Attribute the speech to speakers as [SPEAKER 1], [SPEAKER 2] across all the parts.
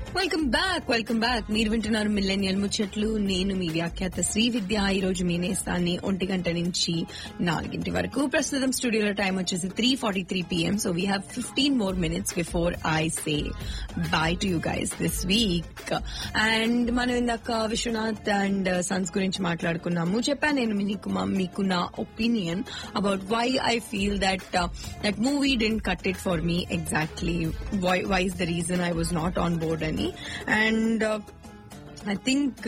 [SPEAKER 1] Welcome back welcome back మీరు వింటున్నారు మిల్లెనియల్ ముచ్చట్లు నేను మీ వ్యాఖ్యాత శ్రీ విద్య ఈ రోజు మీ నేస్తాన్ని ఒంటి గంట నుంచి నాలుగింటి వరకు ప్రస్తుతం స్టూడియోలో టైం వచ్చేసి three forty three PM so we have fifteen more minutes before I say bye to you guys this week and మనం ఇందాక విశ్వనాథ్ అండ్ సన్స్ గురించి మాట్లాడుకున్నాము చెప్పాను నేను మీకు మా- మీకు నా opinion about why I feel that that movie didn't cut it for me exactly why why is the reason I was not on board అని and I think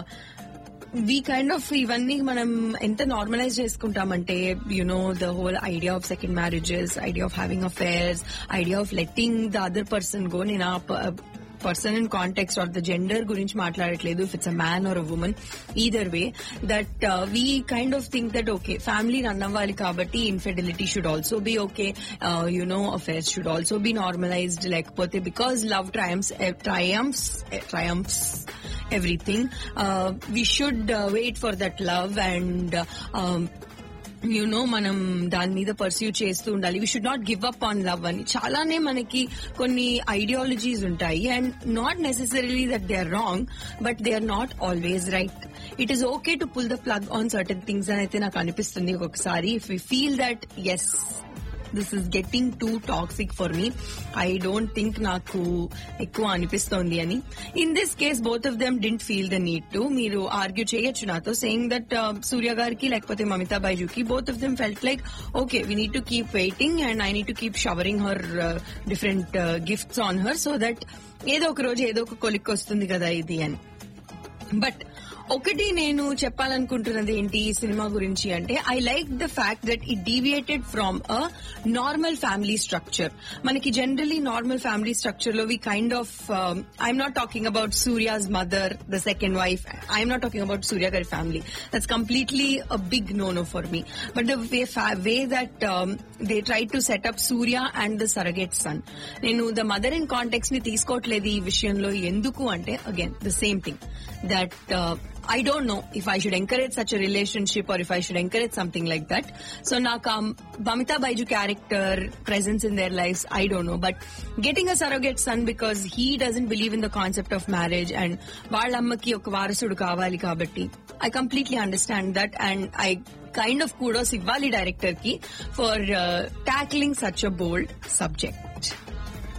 [SPEAKER 1] we kind of ఇవన్నీ మనం ఎంత నార్మలైజ్ చేసుకుంటామంటే you know the whole idea of second marriages idea of having affairs idea of letting the other person go నేను ఆ person in context or the gender గురించి మాట్లాడట్లేదు if it's a man or a woman either way that we kind of think that okay family run అవ్వాలి కాబట్టి infidelity should also be okay you know affairs should also be normalised లేకపోతే because love triumphs triumphs triumphs everything. Uh, we should uh, wait for that love and uh, um, you know మనం దాని మీద pursue చేస్తూ ఉండాలి we should not give up on love అని చాలానే మనకి కొన్ని ఐడియాలజీస్ ఉంటాయి and not necessarily that they are wrong but they are not always right it is okay to pull the plug on certain things అని అయితే నాకు అనిపిస్తుంది ఒక్కొక్కసారి if you feel that as this is getting too toxic for me I don't think నాకు ఎక్కువ అనిపిస్తోంది అని in this case both of them didn't feel the need to మీరు ఆర్గ్యూ చేయొచ్చు నాతో సేయింగ్ దట్ సూర్య గారికి లేకపోతే మమితా బైజుకి both of them felt like okay we need to keep waiting and I need to keep showering her different gifts on her so that ఏదో ఒక రోజు ఏదో ఒక కొలిక్ వస్తుంది కదా ఇది అని బట్ ఒకటి నేను చెప్పాలనుకుంటున్నది ఏంటి ఈ సినిమా గురించి అంటే I like the fact that it deviated from a normal family structure మనకి జనరలీ నార్మల్ ఫ్యామిలీ స్ట్రక్చర్ లో we kind of I'm not talking about Surya's mother the second wife I'm not talking about Surya గారి family that's completely a big no no for me but the way way that they try to set up Surya and the surrogate son నేను the mother in context ని తీసుకోవట్లేదు ఈ విషయంలో ఎందుకు అంటే again the same thing that uh, I don't know if I should encourage such a relationship or if I should encourage something like that. So నాకు Bamita Baiju character presence in their lives, I don't know. But getting a surrogate son because he doesn't believe in the concept of marriage and వాళ్ళ అమ్మకి ఒక వారసుడు కావాలి కాబట్టి I completely understand that and I kind of kudos ఇవ్వాలి director కి for tackling such a bold subject.